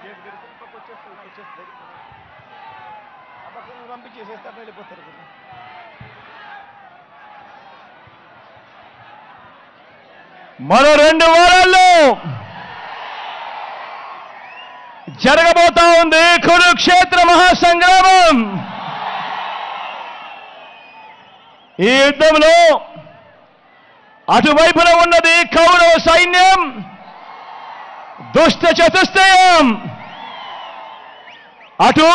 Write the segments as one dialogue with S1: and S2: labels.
S1: చేతి పెడితే పక్క వచ్చేస్తుంది, వచ్చేస్తుంది. ఆ పక్కన పంపించేసేస్తే అట్లా వెళ్ళిపోతారు కదా.
S2: మరో రెండు వారాల్లో జరగబోతా ఉంది కురుక్షేత్ర మహాసంగ్రామం ఈ యుద్ధంలో అటువైపున ఉన్నది కౌరవ సైన్యం దుష్ట చతుష్టయం అటు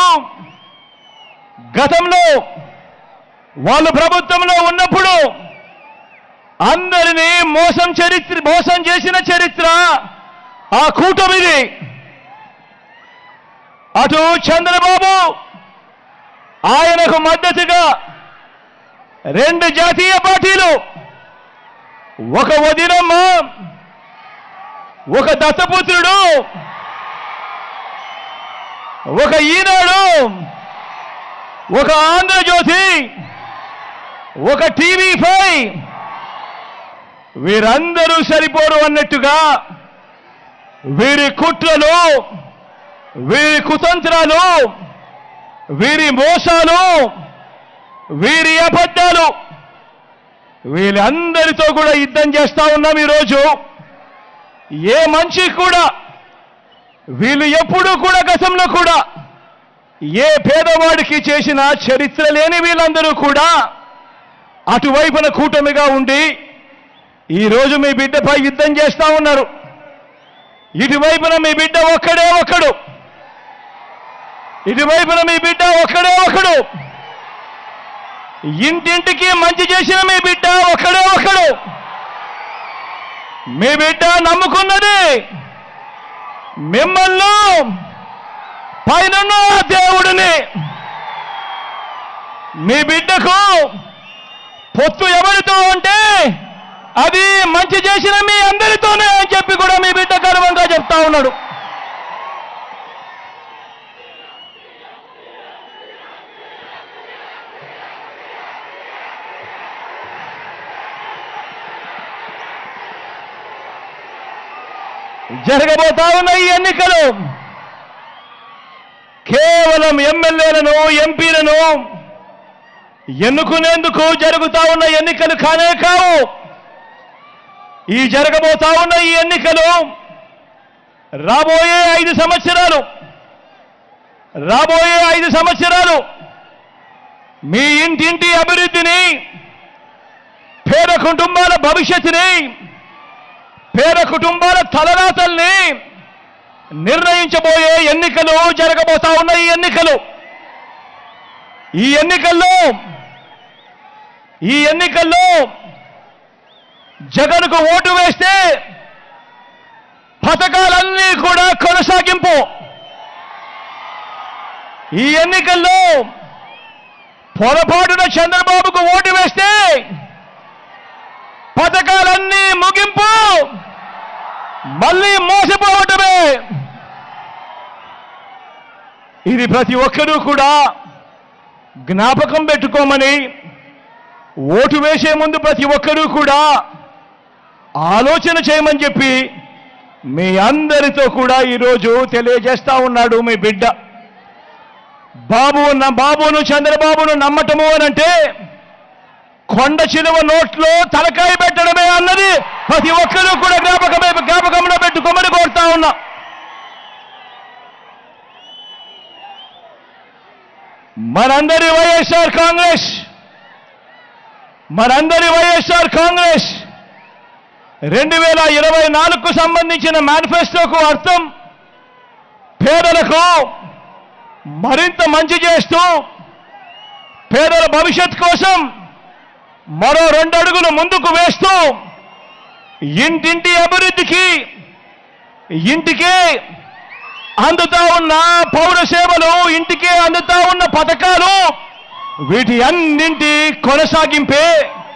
S2: గతంలో వాళ్ళు ప్రభుత్వంలో ఉన్నప్పుడు అందరినీ మోసం చరిత్ర మోసం చేసిన చరిత్ర ఆ కూటమిది అటు చంద్రబాబు ఆయనకు మద్దతుగా రెండు జాతీయ పార్టీలు ఒక వదినమ్మ ఒక దత్తపుత్రుడు ఒక ఈనాడు ఒక ఆంధ్రజ్యోతి ఒక టీవీ ఫైవ్ వీరందరూ సరిపోరు అన్నట్టుగా వీరి కుట్రలు వీరి కుతంత్రాలు వీరి మోసాలు వీరి అబద్ధాలు వీళ్ళందరితో కూడా యుద్ధం చేస్తా ఉన్నాం ఈరోజు ఏ మనిషి కూడా వీళ్ళు ఎప్పుడూ కూడా గతంలో కూడా ఏ పేదవాడికి చేసిన చరిత్ర లేని వీళ్ళందరూ కూడా అటువైపున కూటమిగా ఉండి ఈరోజు మీ బిడ్డపై యుద్ధం చేస్తా ఉన్నారు ఇటువైపున మీ బిడ్డ ఒక్కడే ఒక్కడు ఇటువైపున మీ బిడ్డ ఒక్కడే ఒకడు ఇంటింటికి మంచి చేసిన మీ బిడ్డ ఒక్కడే ఒక్కడు మీ బిడ్డ నమ్ముకున్నది మిమ్మల్ని పైన దేవుడిని మీ బిడ్డకు పొత్తు ఎవరితో అంటే అది మంచి చేసిన మీ అందరితోనే అని చెప్పి కూడా మీ బిడ్డ గర్వంగా చెప్తా ఉన్నాడు జరగబోతా ఉన్న ఈ ఎన్నికలు కేవలం ఎమ్మెల్యేలను ఎంపీలను ఎన్నుకునేందుకు జరుగుతా ఉన్న ఎన్నికలు కానే కావు ఈ జరగబోతా ఉన్న ఈ ఎన్నికలు రాబోయే ఐదు సంవత్సరాలు రాబోయే ఐదు సంవత్సరాలు మీ ఇంటింటి అభివృద్ధిని పేద కుటుంబాల భవిష్యత్తుని పేద కుటుంబాల తలరాతల్ని నిర్ణయించబోయే ఎన్నికలు జరగబోతా ఉన్న ఈ ఎన్నికలు ఈ ఎన్నికల్లో ఈ ఎన్నికల్లో జగన్కు ఓటు వేస్తే పథకాలన్నీ కూడా కొనసాగింపు ఈ ఎన్నికల్లో పొరపాటున చంద్రబాబుకు ఓటు వేస్తే పథకాలన్నీ ముగింపు మళ్ళీ మోసపోవటమే ఇది ప్రతి ఒక్కరూ కూడా జ్ఞాపకం పెట్టుకోమని ఓటు వేసే ముందు ప్రతి ఒక్కరూ కూడా ఆలోచన చేయమని చెప్పి మీ అందరితో కూడా ఈరోజు తెలియజేస్తా ఉన్నాడు మీ బిడ్డ బాబు నా బాబును చంద్రబాబును నమ్మటము అనంటే కొండ చిలువ నోట్లో తలకాయ పెట్టడమే అన్నది ప్రతి ఒక్కరూ కూడా జ్ఞాపకమే జ్ఞాపకంలో పెట్టుకోమని కోరుతా ఉన్నా మనందరి వైఎస్ఆర్ కాంగ్రెస్ మనందరి వైఎస్ఆర్ కాంగ్రెస్ రెండు వేల ఇరవై నాలుగుకు సంబంధించిన మేనిఫెస్టోకు అర్థం పేదలకు మరింత మంచి చేస్తూ పేదల భవిష్యత్ కోసం మరో రెండు అడుగులు ముందుకు వేస్తూ ఇంటింటి అభివృద్ధికి ఇంటికే అందుతా ఉన్న పౌర సేవలు ఇంటికే అందుతా ఉన్న పథకాలు వీటి అన్నింటి కొనసాగింపే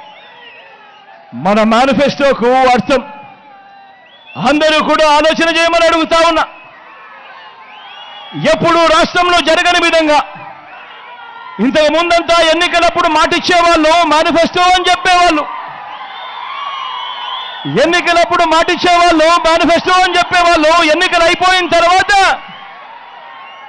S2: మన మేనిఫెస్టోకు అర్థం అందరూ కూడా ఆలోచన చేయమని అడుగుతా ఉన్నా ఎప్పుడు రాష్ట్రంలో జరగని విధంగా ఇంతకు ముందంతా ఎన్నికలప్పుడు మాటిచ్చేవాళ్ళు మేనిఫెస్టో అని చెప్పేవాళ్ళు ఎన్నికలప్పుడు మాటిచ్చేవాళ్ళు మేనిఫెస్టో అని చెప్పేవాళ్ళు ఎన్నికలు అయిపోయిన తర్వాత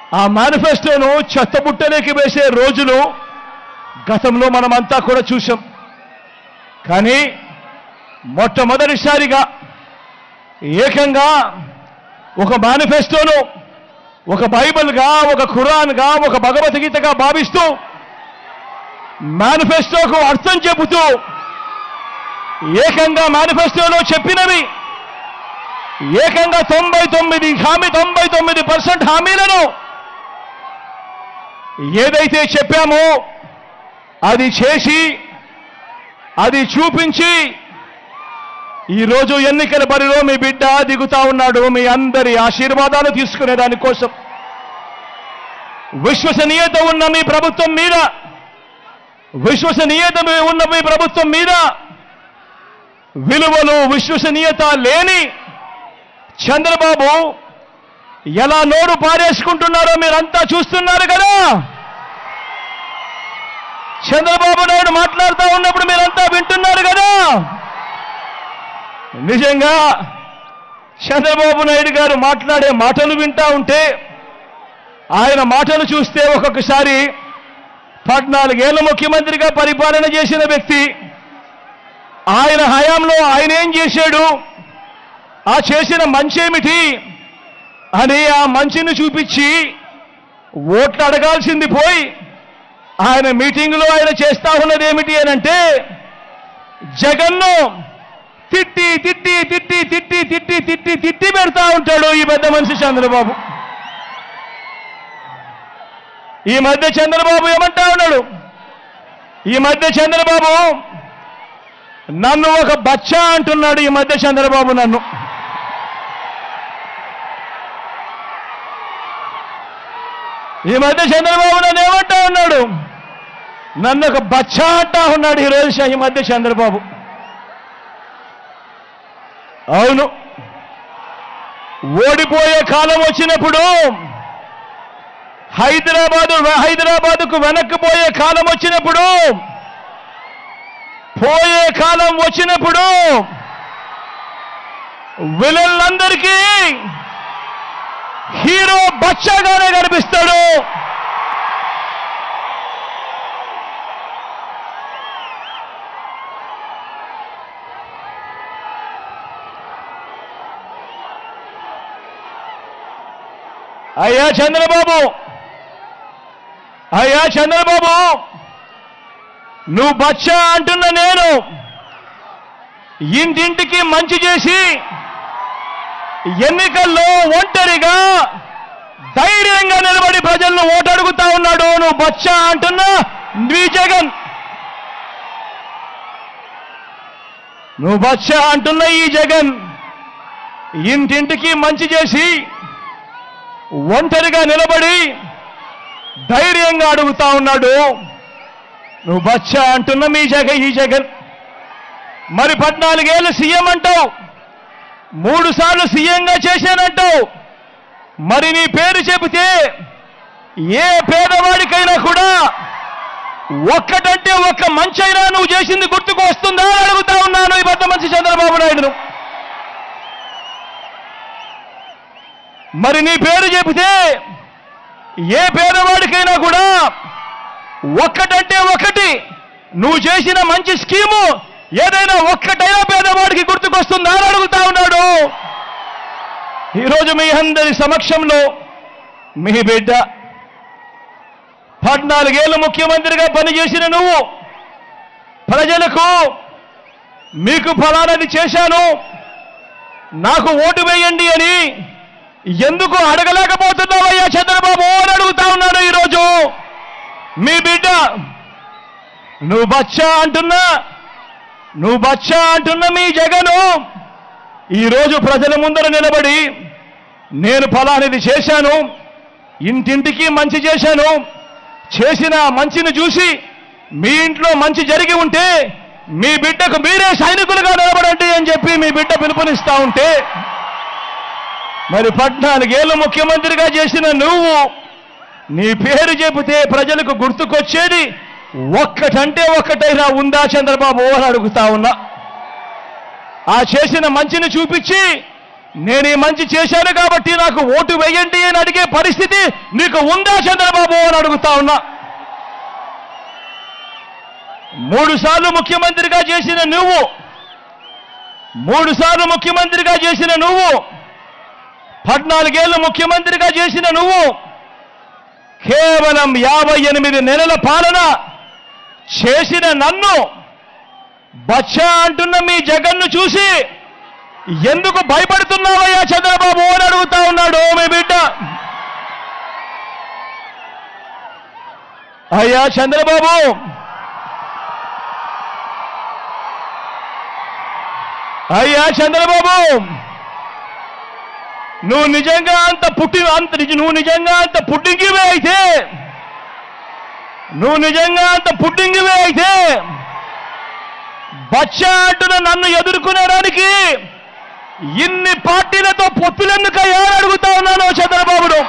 S2: ఆ మేనిఫెస్టోను చెత్తబుట్టలోకి వేసే రోజులు గతంలో మనమంతా కూడా చూసాం కానీ మొట్టమొదటిసారిగా ఏకంగా ఒక మేనిఫెస్టోను ఒక బైబిల్గా ఒక ఖురాన్గా ఒక భగవద్గీతగా భావిస్తూ మేనిఫెస్టోకు అర్థం చెబుతూ ఏకంగా మేనిఫెస్టోలో చెప్పినవి ఏకంగా తొంభై తొమ్మిది హామీ తొంభై తొమ్మిది పర్సెంట్ హామీలను ఏదైతే చెప్పామో అది చేసి అది చూపించి ఈరోజు ఎన్నికల బరిలో మీ బిడ్డ దిగుతా ఉన్నాడు మీ అందరి ఆశీర్వాదాలు తీసుకునే దానికోసం విశ్వసనీయత ఉన్న మీ ప్రభుత్వం మీద విశ్వసనీయత ఉన్న మీ ప్రభుత్వం మీద విలువలు విశ్వసనీయత లేని చంద్రబాబు ఎలా నోరు పారేసుకుంటున్నారో మీరంతా చూస్తున్నారు కదా చంద్రబాబు నాయుడు మాట్లాడుతూ ఉన్నప్పుడు మీరంతా వింటున్నారు కదా నిజంగా చంద్రబాబు నాయుడు గారు మాట్లాడే మాటలు వింటా ఉంటే ఆయన మాటలు చూస్తే ఒక్కొక్కసారి పద్నాలుగేళ్ల ముఖ్యమంత్రిగా పరిపాలన చేసిన వ్యక్తి ఆయన హయాంలో ఆయన ఏం చేశాడు ఆ చేసిన మంచేమిటి అని ఆ మంచిని చూపించి ఓట్లు అడగాల్సింది పోయి ఆయన మీటింగులో ఆయన చేస్తా ఉన్నది ఏమిటి అని అంటే జగన్ను తిట్టి తిట్టి తిట్టి తిట్టి తిట్టి తిట్టి తిట్టి పెడతా ఉంటాడు ఈ పెద్ద మనిషి చంద్రబాబు ఈ మధ్య చంద్రబాబు ఏమంటా ఉన్నాడు ఈ మధ్య చంద్రబాబు నన్ను ఒక బచ్చా అంటున్నాడు ఈ మధ్య చంద్రబాబు నన్ను ఈ మధ్య చంద్రబాబు నన్ను ఏమంటా ఉన్నాడు నన్ను ఒక బచ్చా అంటా ఉన్నాడు ఈరోజు ఈ మధ్య చంద్రబాబు అవును ఓడిపోయే కాలం వచ్చినప్పుడు హైదరాబాదు హైదరాబాదుకు వెనక్కి పోయే కాలం వచ్చినప్పుడు పోయే కాలం వచ్చినప్పుడు విలన్లందరికీ హీరో బచ్చాగానే కనిపిస్తాడు అయ్యా చంద్రబాబు అయ్యా చంద్రబాబు నువ్వు బచ్చా అంటున్న నేను ఇంటింటికి మంచి చేసి ఎన్నికల్లో ఒంటరిగా ధైర్యంగా నిలబడి ప్రజలను ఓటడుగుతా ఉన్నాడు నువ్వు బచ్చా అంటున్నా నీ జగన్ నువ్వు బచ్చా అంటున్న ఈ జగన్ ఇంటింటికి మంచి చేసి ఒంటరిగా నిలబడి ధైర్యంగా అడుగుతా ఉన్నాడు నువ్వు బచ్చా అంటున్న మీ జగ ఈ జగన్ మరి పద్నాలుగేళ్ళు సీఎం అంటావు మూడు సార్లు సీఎంగా చేశానంటావు మరి నీ పేరు చెబితే ఏ పేదవాడికైనా కూడా ఒక్కటంటే ఒక్క మంచైనా నువ్వు చేసింది గుర్తుకు వస్తుందా అని అడుగుతా ఉన్నాను ఈ పెద్ద మంచి చంద్రబాబు నాయుడును మరి నీ పేరు చెబితే ఏ పేదవాడికైనా కూడా ఒక్కటంటే ఒకటి నువ్వు చేసిన మంచి స్కీము ఏదైనా ఒక్కటైనా పేదవాడికి గుర్తుకొస్తుందా అని అడుగుతా ఉన్నాడు ఈరోజు మీ అందరి సమక్షంలో మీ బిడ్డ పద్నాలుగేళ్ళు ముఖ్యమంత్రిగా పనిచేసిన నువ్వు ప్రజలకు మీకు ఫలానది చేశాను నాకు ఓటు వేయండి అని ఎందుకు అడగలేకపోతున్నావయ్యా చంద్రబాబు అని అడుగుతా ఉన్నాడు ఈరోజు మీ బిడ్డ నువ్వు బచ్చా అంటున్నా నువ్వు బచ్చా అంటున్న మీ జగను ఈరోజు ప్రజల ముందర నిలబడి నేను ఫలానిది చేశాను ఇంటింటికి మంచి చేశాను చేసిన మంచిని చూసి మీ ఇంట్లో మంచి జరిగి ఉంటే మీ బిడ్డకు మీరే సైనికులుగా నిలబడండి అని చెప్పి మీ బిడ్డ పిలుపునిస్తా ఉంటే మరి పద్నాలుగేళ్ళు ముఖ్యమంత్రిగా చేసిన నువ్వు నీ పేరు చెబితే ప్రజలకు గుర్తుకొచ్చేది ఒక్కటంటే ఒక్కటైనా ఉందా చంద్రబాబు అని అడుగుతా ఉన్నా ఆ చేసిన మంచిని చూపించి నేను ఈ మంచి చేశాను కాబట్టి నాకు ఓటు వేయండి అని అడిగే పరిస్థితి నీకు ఉందా చంద్రబాబు అని అడుగుతా ఉన్నా మూడు సార్లు ముఖ్యమంత్రిగా చేసిన నువ్వు మూడు సార్లు ముఖ్యమంత్రిగా చేసిన నువ్వు పద్నాలుగేళ్లు ముఖ్యమంత్రిగా చేసిన నువ్వు కేవలం యాభై ఎనిమిది నెలల పాలన చేసిన నన్ను బచ్చా అంటున్న మీ జగన్ను చూసి ఎందుకు భయపడుతున్నావయ్యా చంద్రబాబు అని అడుగుతా ఉన్నాడు మీ బిడ్డ అయ్యా చంద్రబాబు అయ్యా చంద్రబాబు నువ్వు నిజంగా అంత పుట్టి అంత నిజ- నువ్వు నిజంగా అంత పుట్టింగివే అయితే నువ్వు నిజంగా అంత పుట్టింగివే అయితే బచ్చా అంటున్న నన్ను ఎదుర్కొనేడానికి ఇన్ని పార్టీలతో పొత్తులెందుకయ్యా అని అడుగుతా ఉన్నాను చంద్రబాబును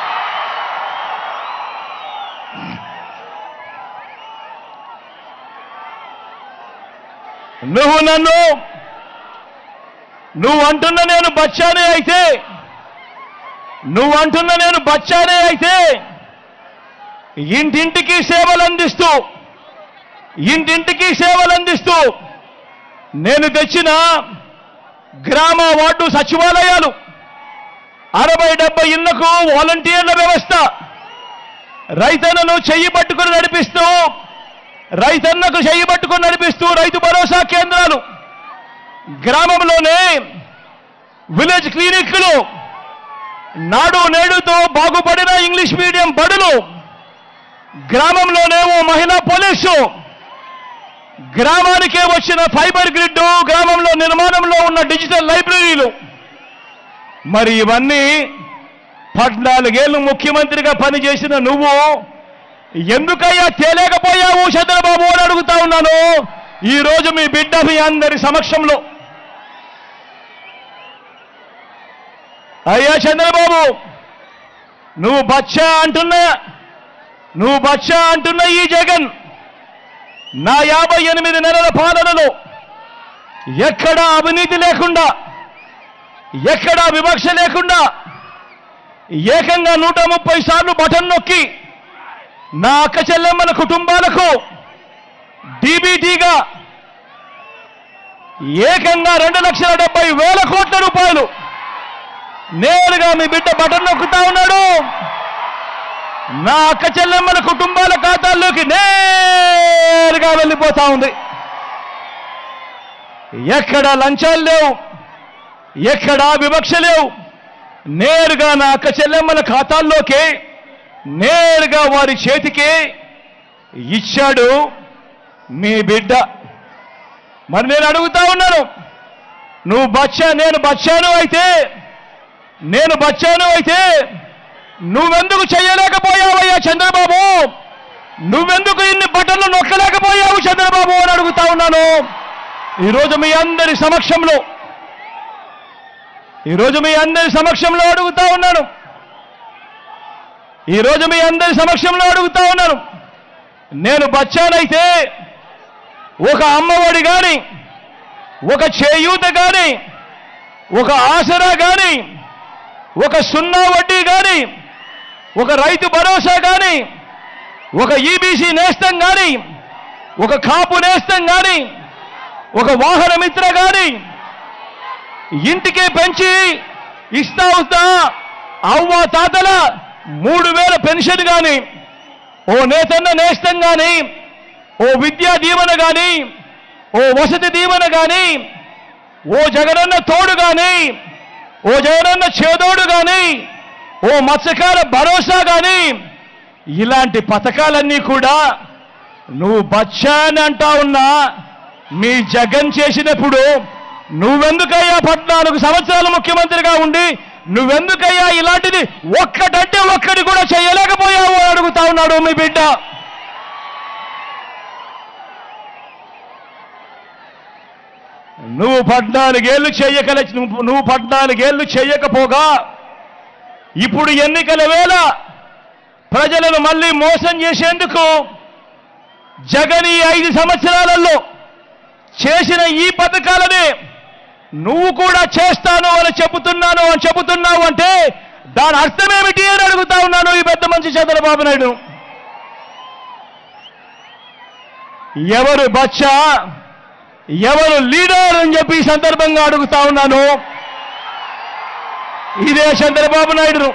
S2: నువ్వు నన్ను నువ్వు అంటున్న నేను బచ్చానే అయితే నువ్వు అంటున్న నేను బచ్చానే అయితే ఇంటింటికి సేవలు అందిస్తూ ఇంటింటికి సేవలు అందిస్తూ నేను తెచ్చిన గ్రామ వార్డు సచివాలయాలు అరవై డెబ్బై ఇళ్లకు వాలంటీర్ల వ్యవస్థ రైతన్నను చెయ్యి పట్టుకుని నడిపిస్తూ రైతన్నకు చెయ్యి పట్టుకుని నడిపిస్తూ రైతు భరోసా కేంద్రాలు గ్రామంలోనే విలేజ్ క్లినిక్లు నాడు నేడుతో బాగుపడిన ఇంగ్లీష్ మీడియం బడులు గ్రామంలోనే ఓ మహిళా పోలీసు గ్రామానికే వచ్చిన ఫైబర్ గ్రిడ్ గ్రామంలో నిర్మాణంలో ఉన్న డిజిటల్ లైబ్రరీలు మరి ఇవన్నీ పద్నాలుగేళ్ళు ముఖ్యమంత్రిగా పనిచేసిన నువ్వు ఎందుకయ్యా తేలేకపోయావు చంద్రబాబు అని అడుగుతా ఉన్నాను ఈ రోజు మీ బిడ్డ మీ అందరి సమక్షంలో అయ్యా చంద్రబాబు నువ్వు బచ్చా అంటున్నా నువ్వు బచ్చా అంటున్న ఈ జగన్ నా యాభై ఎనిమిది నెలల పాలనలో ఎక్కడా అవినీతి లేకుండా ఎక్కడా వివక్ష లేకుండా ఏకంగా నూట ముప్పై సార్లు బటన్ నొక్కి నా అక్క చెల్లెమ్మల కుటుంబాలకు డీబీటీగా ఏకంగా రెండు లక్షల డెబ్బై వేల కోట్ల రూపాయలు నేరుగా మీ బిడ్డ బటన్ నొక్కుతా ఉన్నాడు నా అక్క చెల్లెమ్మల కుటుంబాల ఖాతాల్లోకి నేరుగా వెళ్ళిపోతా ఉంది ఎక్కడ లంచాలు లేవు ఎక్కడా వివక్ష లేవు నేరుగా నా అక్క చెల్లెమ్మల ఖాతాల్లోకి నేరుగా వారి చేతికి ఇచ్చాడు మీ బిడ్డ మరి నేను అడుగుతా ఉన్నాను నువ్వు బచ్చా నేను బచ్చాను అయితే నేను బచ్చాను అయితే నువ్వెందుకు చేయలేకపోయావయ్యా చంద్రబాబు నువ్వెందుకు ఇన్ని బటన్లు నొక్కలేకపోయావు చంద్రబాబు అని అడుగుతా ఉన్నాను ఈరోజు మీ అందరి సమక్షంలో ఈరోజు మీ అందరి సమక్షంలో అడుగుతా ఉన్నాను ఈరోజు మీ అందరి సమక్షంలో అడుగుతా ఉన్నాను నేను బచ్చానైతే ఒక అమ్మఒడి కానీ ఒక చేయూత కానీ ఒక ఆసరా కానీ ఒక సున్నా వడ్డీ కానీ ఒక రైతు భరోసా కానీ ఒక ఈబీసీ నేస్తం కానీ ఒక కాపు నేస్తం కానీ ఒక వాహన మిత్ర కానీ ఇంటికే పెంచి ఇస్తా వస్తా అవ్వ తాతల మూడు వేల పెన్షన్ కానీ ఓ నేతన్న నేస్తం కానీ ఓ విద్యా దీవెన కానీ ఓ వసతి దీవెన కానీ ఓ జగనన్న తోడు కానీ ఓ జగనన్న చేదోడు కానీ ఓ మత్స్యకార భరోసా కానీ ఇలాంటి పథకాలన్నీ కూడా నువ్వు బచ్చా అని అంటా ఉన్నా మీ జగన్ చేసినప్పుడు నువ్వెందుకయ్యా పద్నాలుగు సంవత్సరాలు ముఖ్యమంత్రిగా ఉండి నువ్వెందుకయ్యా ఇలాంటిది ఒక్కటంటే ఒక్కటి కూడా చేయలేకపోయావు అని అడుగుతా ఉన్నాడు మీ బిడ్డ నువ్వు పద్నాలుగేళ్లు చేయకల నువ్వు నువ్వు పద్నాలుగేళ్లు చేయకపోగా ఇప్పుడు ఎన్నికల వేళ ప్రజలను మళ్ళీ మోసం చేసేందుకు జగన్ ఈ ఐదు సంవత్సరాలలో చేసిన ఈ పథకాలనే నువ్వు కూడా చేస్తాను అని చెబుతున్నాను అని చెబుతున్నావు అంటే దాని అర్థం ఏమిటి అని అడుగుతా ఉన్నాను ఈ పెద్ద మంచి చంద్రబాబు నాయుడు ఎవరు బచ్చా ఎవరు లీడర్ అని చెప్పి ఈ సందర్భంగా అడుగుతా ఉన్నాను ఇదే చంద్రబాబు నాయుడు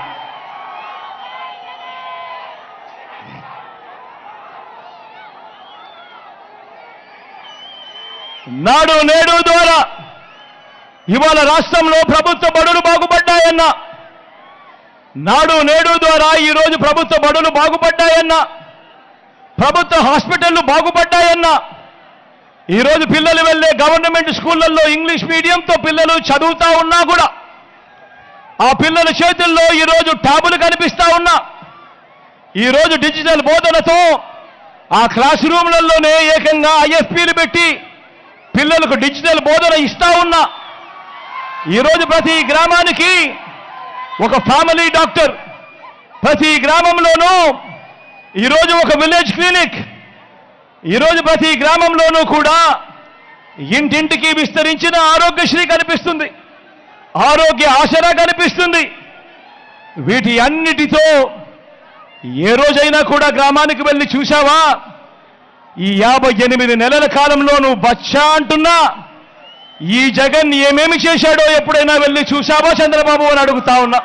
S2: నాడు నేడు ద్వారా ఇవాళ రాష్ట్రంలో ప్రభుత్వ బడులు బాగుపడ్డాయన్న నాడు నేడు ద్వారా ఈరోజు ప్రభుత్వ బడులు బాగుపడ్డాయన్న ప్రభుత్వ హాస్పిటళ్లు బాగుపడ్డాయన్న ఈరోజు పిల్లలు వెళ్ళే గవర్నమెంట్ స్కూళ్ళల్లో ఇంగ్లీష్ మీడియంతో పిల్లలు చదువుతా ఉన్నా కూడా ఆ పిల్లల చేతుల్లో ఈరోజు ట్యాబులు కనిపిస్తా ఉన్నా ఈరోజు డిజిటల్ బోధనతో ఆ క్లాస్ రూమ్లలోనే ఏకంగా ఐఎఫ్పీలు పెట్టి పిల్లలకు డిజిటల్ బోధన ఇస్తా ఉన్నా ఈరోజు ప్రతి గ్రామానికి ఒక ఫ్యామిలీ డాక్టర్ ప్రతి గ్రామంలోనూ ఈరోజు ఒక విలేజ్ క్లినిక్ ఈరోజు ప్రతి గ్రామంలోనూ కూడా ఇంటింటికి విస్తరించిన ఆరోగ్యశ్రీ కనిపిస్తుంది ఆరోగ్య ఆసరా కనిపిస్తుంది వీటి అన్నిటితో ఏ రోజైనా కూడా గ్రామానికి వెళ్ళి చూశావా ఈ యాభై ఎనిమిది నెలల కాలంలో నువ్వు బచ్చా అంటున్నా ఈ జగన్ ఏమేమి చేశాడో ఎప్పుడైనా వెళ్ళి చూశావా చంద్రబాబు అని అడుగుతా ఉన్నా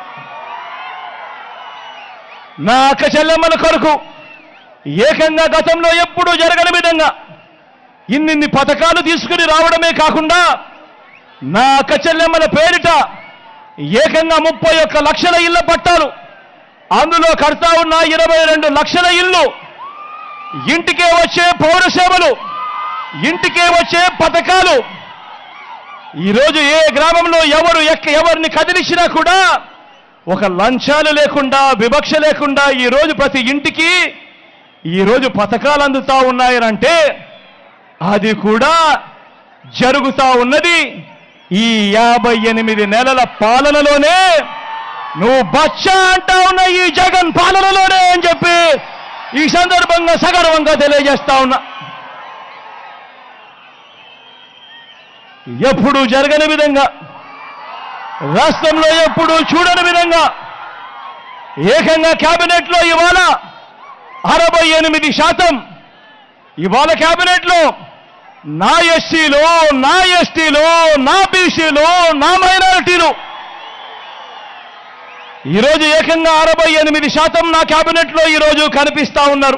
S2: నా అక్క చెల్లెమ్మల కొరకు ఏకంగా గతంలో ఎప్పుడూ జరగని విధంగా ఇన్నిన్ని పథకాలు తీసుకుని రావడమే కాకుండా నా అక్క చెల్లెమ్మల పేరిట ఏకంగా ముప్పై ఒక్క లక్షల ఇళ్ల పట్టాలు అందులో కడతా ఉన్న ఇరవై రెండు లక్షల ఇల్లు ఇంటికే వచ్చే పౌర సేవలు ఇంటికే వచ్చే పథకాలు ఈరోజు ఏ గ్రామంలో ఎవరు ఎక్క ఎవరిని కదిలించినా కూడా ఒక లంచాలు లేకుండా వివక్ష లేకుండా ఈరోజు ప్రతి ఇంటికి ఈరోజు పథకాలు అందుతా ఉన్నాయనంటే అది కూడా జరుగుతా ఉన్నది ఈ యాభై ఎనిమిది నెలల పాలనలోనే నువ్వు బచ్చా అంటా ఉన్న ఈ జగన్ పాలనలోనే అని చెప్పి ఈ సందర్భంగా సగర్వంగా తెలియజేస్తా ఉన్నా ఎప్పుడు జరగని విధంగా రాష్ట్రంలో ఎప్పుడు చూడని విధంగా ఏకంగా క్యాబినెట్లో ఇవాళ అరవై ఎనిమిది శాతం ఇవాళ క్యాబినెట్లో నా ఎస్సీలు నా ఎస్టీలు నా బీసీలు నా మైనారిటీలు ఈరోజు ఏకంగా అరవై ఎనిమిది శాతం నా క్యాబినెట్లో ఈరోజు కనిపిస్తా ఉన్నారు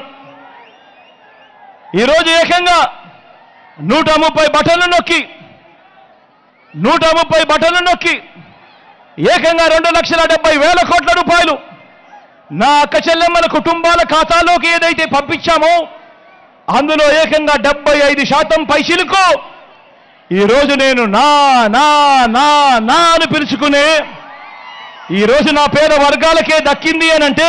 S2: ఈరోజు ఏకంగా నూట ముప్పై బటన్లు నొక్కి నూట ముప్పై బటన్లు నొక్కి ఏకంగా రెండు లక్షల డెబ్బై వేల కోట్ల రూపాయలు నా అక్క చెల్లెమ్మల కుటుంబాల ఖాతాలోకి ఏదైతే పంపించామో అందులో ఏకంగా డెబ్బై ఐదు శాతం పైసలకు ఈరోజు నేను నా నా నా నా అని పిలుచుకునే ఈరోజు నా పేద వర్గాలకే దక్కింది అని అంటే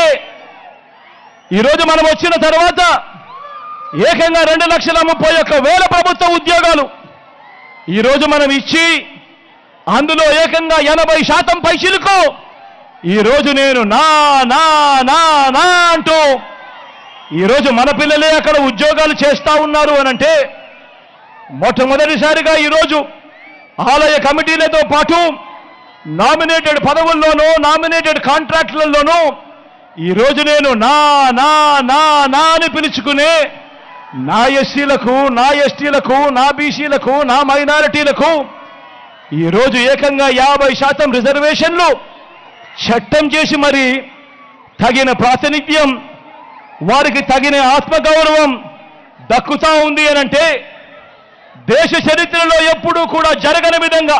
S2: ఈరోజు మనం వచ్చిన తర్వాత ఏకంగా రెండు లక్షల ముప్పై ఒక్క వేల ప్రభుత్వ ఉద్యోగాలు ఈరోజు మనం ఇచ్చి అందులో ఏకంగా ఎనభై శాతం పైసలకు ఈరోజు నేను నా నా నా నా అంటూ ఈరోజు మన పిల్లలే అక్కడ ఉద్యోగాలు చేస్తా ఉన్నారు అనంటే మొట్టమొదటిసారిగా ఈరోజు ఆలయ కమిటీలతో పాటు నామినేటెడ్ పదవుల్లోనూ నామినేటెడ్ కాంట్రాక్టులలోనూ ఈరోజు నేను నా నా నా నా అని పిలుచుకునే నా ఎస్సీలకు నా ఎస్టీలకు నా బీసీలకు నా మైనారిటీలకు ఈరోజు ఏకంగా యాభై శాతం రిజర్వేషన్లు చట్టం చేసి మరి తగిన ప్రాతినిధ్యం వారికి తగిన ఆత్మగౌరవం దక్కుతా ఉంది అనంటే దేశ చరిత్రలో ఎప్పుడూ కూడా జరగని విధంగా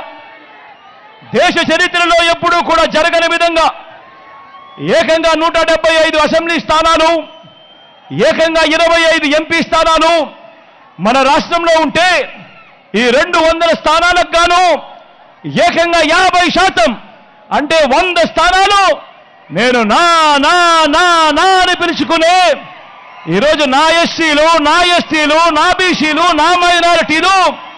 S2: దేశ చరిత్రలో ఎప్పుడూ కూడా జరగని విధంగా ఏకంగా నూట డెబ్బై ఐదు అసెంబ్లీ స్థానాలు ఏకంగా ఇరవై ఐదు ఎంపీ స్థానాలు మన రాష్ట్రంలో ఉంటే ఈ రెండు వందల స్థానాలకు గాను ఏకంగా యాభై శాతం అంటే వంద స్థానాలు నేను నా నా నా నా అని పిలుచుకునే ఈరోజు నా ఎస్సీలు నా ఎస్టీలు నా బీసీలు నా మైనారిటీలు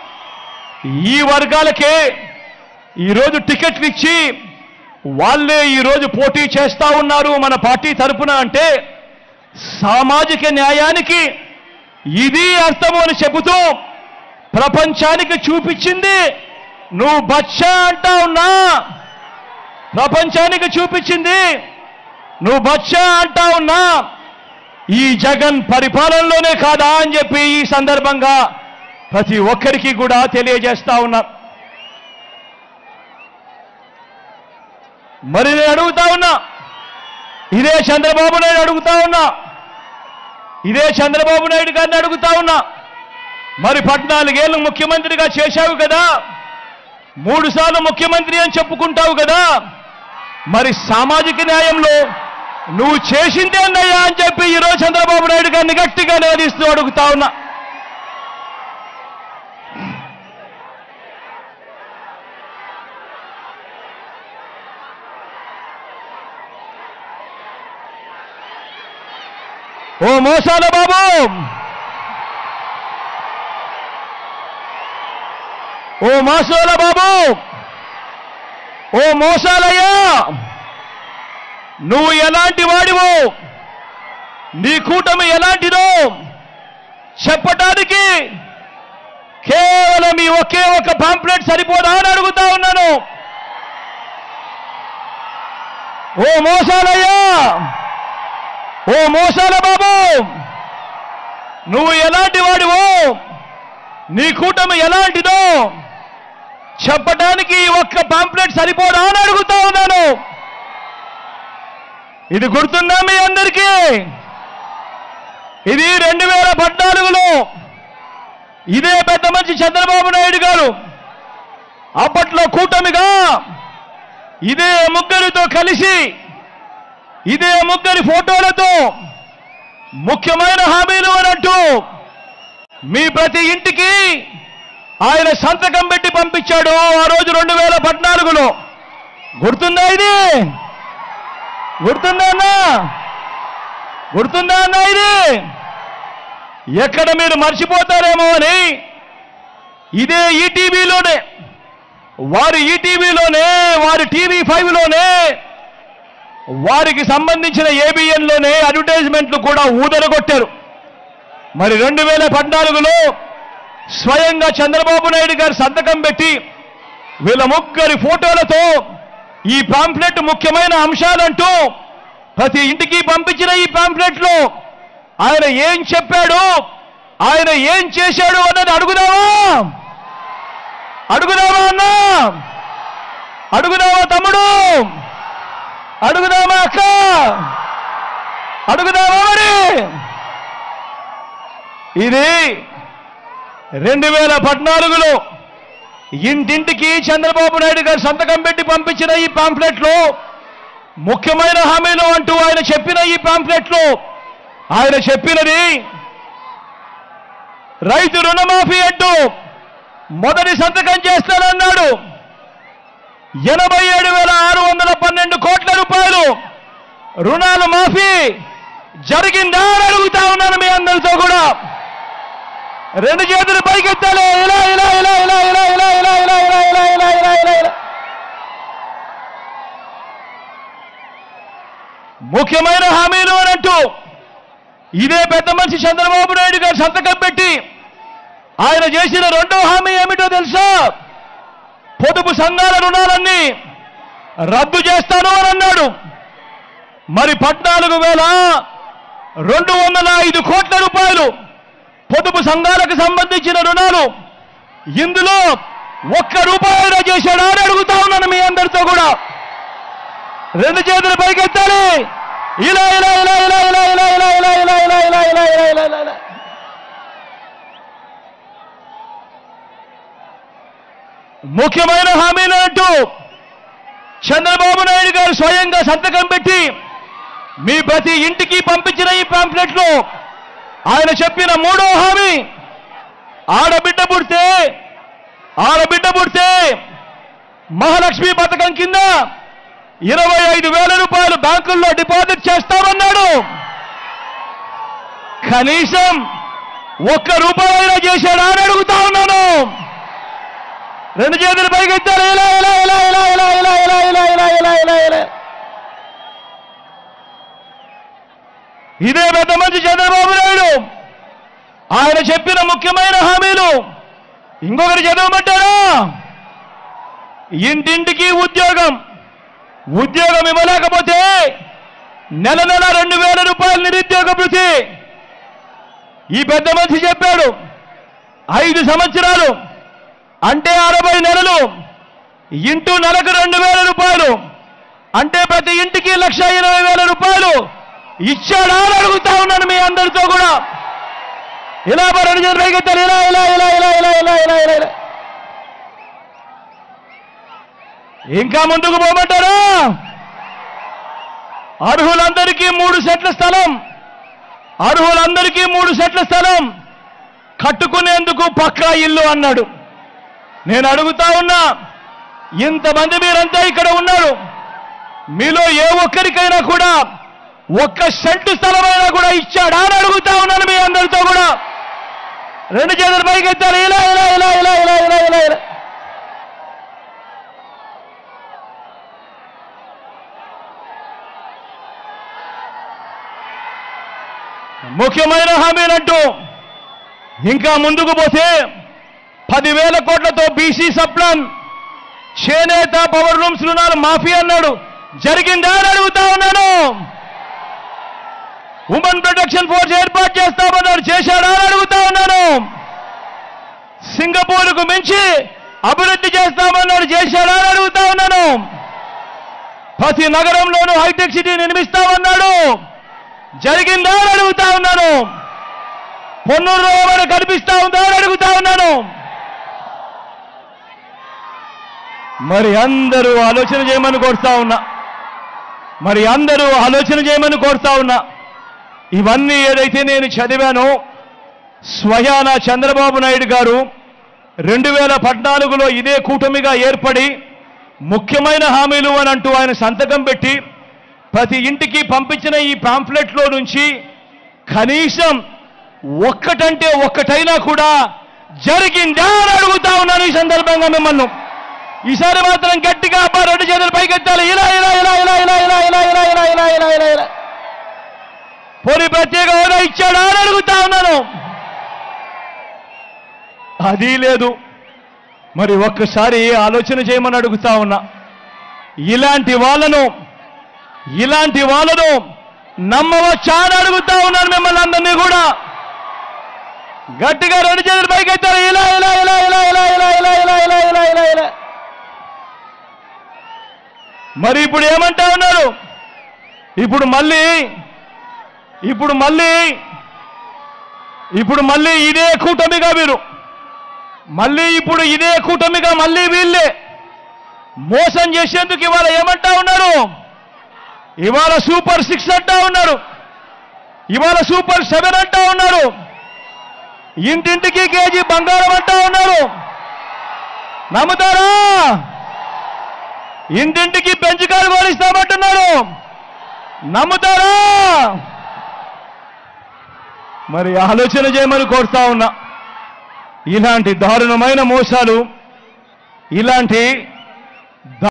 S2: ఈ వర్గాలకే ఈరోజు టికెట్లు ఇచ్చి వాళ్ళే ఈరోజు పోటీ చేస్తా ఉన్నారు మన పార్టీ తరపున అంటే సామాజిక న్యాయానికి ఇది అర్థము అని చెబుతూ ప్రపంచానికి చూపించింది నువ్వు బచ్చా అంటా ఉన్నా ప్రపంచానికి చూపించింది నువ్వు బచ్చా అంటా ఉన్నా ఈ జగన్ పరిపాలనలోనే కాదా అని చెప్పి ఈ సందర్భంగా ప్రతి ఒక్కరికి కూడా తెలియజేస్తా ఉన్నా మరి నేను అడుగుతా ఉన్నా ఇదే చంద్రబాబు నాయుడు అడుగుతా ఉన్నా ఇదే చంద్రబాబు నాయుడు గారిని అడుగుతా ఉన్నా మరి పద్నాలుగేళ్ళు ముఖ్యమంత్రిగా చేశావు కదా మూడు సార్లు ముఖ్యమంత్రి అని చెప్పుకుంటావు కదా మరి సామాజిక న్యాయంలో నువ్వు చేసిందే అన్నయ్యా అని చెప్పి ఈరోజు చంద్రబాబు నాయుడు గారిని గట్టిగా నిలదీస్తూ అడుగుతా ఉన్నా ఓ మోసాల బాబు ఓ మోసాల బాబు ఓ మోసాలయ్యా నువ్వు ఎలాంటి వాడివో నీ కూటమి ఎలాంటిదో చెప్పటానికి కేవలం ఈ ఒకే ఒక పాంప్లెట్ సరిపోదా అని అడుగుతా ఉన్నాను ఓ మోసాలయ్యా ఓ మోసాల బాబు నువ్వు ఎలాంటి వాడివో నీ కూటమి ఎలాంటిదో చెప్పడానికి ఈ ఒక్క పాంప్లెట్ సరిపోదా అని అడుగుతా ఉన్నాను ఇది గుర్తుందా మీ అందరికీ ఇది రెండు వేల పద్నాలుగులో ఇదే పెద్ద మంచి చంద్రబాబు నాయుడు గారు అప్పట్లో కూటమిగా ఇదే ముగ్గురితో కలిసి ఇదే ముగ్గురి ఫోటోలతో ముఖ్యమైన హామీలు అనంటూ మీ ప్రతి ఇంటికి ఆయన సంతకం పెట్టి పంపించాడు ఆ రోజు రెండు వేల పద్నాలుగులో గుర్తుందా ఇది గుర్తుందా అన్నా గుర్తుందా అన్నా ఇది ఎక్కడ మీరు మర్చిపోతారేమో అని ఇదే ఈటీవీలోనే వారి ఈటీవీలోనే వారి టీవీ ఫైవ్లోనే వారికి సంబంధించిన ఏబిఎన్లోనే అడ్వర్టైజ్మెంట్లు కూడా ఊదరగొట్టారు మరి రెండు వేల పద్నాలుగులో స్వయంగా చంద్రబాబు నాయుడు గారు సంతకం పెట్టి వీళ్ళ ముగ్గురి ఫోటోలతో ఈ పాంప్లెట్ ముఖ్యమైన అంశాలంటూ ప్రతి ఇంటికి పంపించిన ఈ పాంప్లెట్లో ఆయన ఏం చెప్పాడు ఆయన ఏం చేశాడు అన్నది అడుగుదామా అడుగుదామా అన్నా అడుగుదామా తమ్ముడు అడుగుదామా అక్క అడుగుదామా మరి ఇది రెండు వేల పద్నాలుగులో ఇంటింటికి చంద్రబాబు నాయుడు గారు సంతకం పెట్టి పంపించిన ఈ పాంప్లెట్లో ముఖ్యమైన హామీలు అంటూ ఆయన చెప్పిన ఈ పాంప్లెట్లో ఆయన చెప్పినది రైతు రుణమాఫీ అంటూ మొదటి సంతకం చేస్తానన్నాడు ఎనభై ఏడు వేల ఆరు వందల పన్నెండు కోట్ల రూపాయలు రుణాలు మాఫీ జరిగిందా అని అడుగుతా ఉన్నాను మీ అందరితో కూడా రెండు చేతులు పైకెత్తాలి ఇలా ఇలా ఇలా ఇలా ఇలా ఇలా ఇలా ఇలా ఇలా ఇలా ఇలా ఇలా ఇలా ఇలా ముఖ్యమైన హామీలు అనంటూ ఇదే పెద్ద మనిషి చంద్రబాబు నాయుడు గారు సంతకం పెట్టి ఆయన చేసిన రెండో హామీ ఏమిటో తెలుసా పొదుపు సంఘాల రుణాలన్నీ రద్దు చేస్తాను అని అన్నాడు మరి పద్నాలుగు వేల రెండు వందల ఐదు కోట్ల రూపాయలు పొదుపు సంఘాలకు సంబంధించిన రుణాలు ఇందులో ఒక్క రూపాయి చేశాడా అని అడుగుతా ఉన్నాను మీ అందరితో కూడా రెండు చేతులు పైకెత్తాలి ఇలా ఇలా ఇలా ఇలా ఇలా ఇలా ఇలా ఇలా ఇలా ఇలా ఇలా ఇలా ఇలా ఇలా ఇలా ఇలా ముఖ్యమైన హామీలు అంటూ చంద్రబాబు నాయుడు గారు స్వయంగా సంతకం పెట్టి మీ ప్రతి ఇంటికి పంపించిన ఈ పాంప్లెట్లో ఆయన చెప్పిన మూడో హామీ ఆడబిడ్డ పుడితే ఆడబిడ్డ పుడితే మహాలక్ష్మి పథకం కింద ఇరవై ఐదు వేల రూపాయలు బ్యాంకుల్లో డిపాజిట్ చేస్తామన్నాడు కనీసం ఒక్క రూపాయి అయినా చేశాడా అని అడుగుతా ఉన్నాను రెండు చేతులు పైకెత్తారు ఇలా ఇలా ఇలా ఇలా ఇలా ఇలా ఇలా ఇలా ఇలా ఇలా ఇలా ఇలా ఇదే పెద్ద మంచి చంద్రబాబు నాయుడు ఆయన చెప్పిన ముఖ్యమైన హామీలు ఇంకొకరు చదవమంటారా ఇంటింటికి ఉద్యోగం ఉద్యోగం ఇవ్వలేకపోతే నెల నెల రెండు వేల రూపాయల నిరుద్యోగ భృతి ఈ పెద్ద మనిషి చెప్పాడు ఐదు సంవత్సరాలు అంటే అరవై నెలలు ఇంటూ నెలకు రెండు వేల రూపాయలు అంటే ప్రతి ఇంటికి లక్ష ఇరవై వేల రూపాయలు ఇచ్చాడా అని అడుగుతా ఉన్నాను మీ అందరితో కూడా ఇలా రెండు చేతులు పైకెత్తారు ఇలా ఇలా ఇలా ఇలా ఇలా ఇలా ఇలా ఇలా ఇలా ఇంకా ముందుకు పోమంటారా అర్హులందరికీ మూడు సెట్ల స్థలం అర్హులందరికీ మూడు సెట్ల స్థలం కట్టుకునేందుకు పక్కా ఇల్లు అన్నాడు నేను అడుగుతా ఉన్నా ఇంతమంది మీరంతా ఇక్కడ ఉన్నారు మీలో ఏ ఒక్కరికైనా కూడా ఒక్క సెంటు స్థలమైనా కూడా ఇచ్చాడా అని అడుగుతా ఉన్నాను మీ అందరితో కూడా రెండు చేతులు పైకి ఎత్తారు ఇలా ఇలా ఇలా ఇలా ఇలా ఇలా ఇలా ఇలా ముఖ్యమైన హామీలంటూ ఇంకా ముందుకు పోతే పదివేల కోట్లతో బీసీ సప్లాన్ చేనేత పవర్ రూమ్స్ రుణాలు మాఫీ అన్నాడు జరిగిందా అని అడుగుతా ఉన్నాను ఉమెన్ ప్రొటెక్షన్ ఫోర్స్ ఏర్పాటు చేస్తామన్నాడు చేశాడా అని అడుగుతా ఉన్నాను సింగపూర్కు మించి అభివృద్ధి చేస్తామన్నాడు చేశాడా అని అడుగుతా ఉన్నాను ప్రతి నగరంలోనూ హైటెక్ సిటీ నిర్మిస్తామన్నాడు జరిగిందా అని అడుగుతా ఉన్నాను పొన్నూరులో ఏమైనా కనిపిస్తా ఉందా అని అడుగుతా ఉన్నాను మరి అందరూ ఆలోచన చేయమని కోరుతా ఉన్నా మరి అందరూ ఆలోచన చేయమని కోరుతా ఉన్నా ఇవన్నీ ఏదైతే నేను చదివానో స్వయాన చంద్రబాబు నాయుడు గారు రెండు వేల పద్నాలుగులో ఇదే కూటమిగా ఏర్పడి ముఖ్యమైన హామీలు అని అంటూ ఆయన సంతకం పెట్టి ప్రతి ఇంటికి పంపించిన ఈ పాంఫ్లెట్లో నుంచి కనీసం ఒక్కటంటే ఒక్కటైనా కూడా జరిగిందా అని అడుగుతా ఉన్నాను ఈ సందర్భంగా మిమ్మల్ని ఈసారి మాత్రం గట్టిగా అబ్బా రెండు చేతులు పైకెత్తాలి ఇలా ఇలా ఇలా ఇలా ఇలా ఇలా ఇలా ఇలా ఇలా ఇలా ఇలా ఇలా ఇలా పోనీ ప్రత్యేక హోదా ఇచ్చాడా అని అడుగుతా ఉన్నాను అది లేదు మరి ఒక్కసారి ఆలోచన చేయమని అడుగుతా ఉన్నా ఇలాంటి వాళ్ళను ఇలాంటి వాళ్ళను నమ్మవచ్చా అని అడుగుతా ఉన్నాను మిమ్మల్ని అందరినీ కూడా గట్టిగా రెండు చేతులు పైకెత్తారు ఇలా ఇలా ఇలా ఇలా ఇలా ఇలా ఇలా ఇలా ఇలా ఇలా ఇలా ఇలా మరి ఇప్పుడు ఏమంటా ఉన్నారు ఇప్పుడు మళ్ళీ ఇప్పుడు మళ్ళీ ఇప్పుడు మళ్ళీ ఇదే కూటమిగా వీరు మళ్ళీ ఇప్పుడు ఇదే కూటమిగా మళ్ళీ వీళ్ళే మోసం చేసేందుకు ఇవాళ ఏమంటా ఉన్నారు ఇవాళ సూపర్ సిక్స్ అంటా ఉన్నారు ఇవాళ సూపర్ సెవెన్ అంటా ఉన్నారు ఇంటింటికి కేజీ బంగారం అంటా ఉన్నారు నమ్ముతారా ఇంటింటికి పెంచుకాలు కోరిస్తామంటున్నారు నమ్ముతారా మరి ఆలోచన చేయమని కోరుతా ఉన్నా ఇలాంటి దారుణమైన మోసాలు ఇలాంటి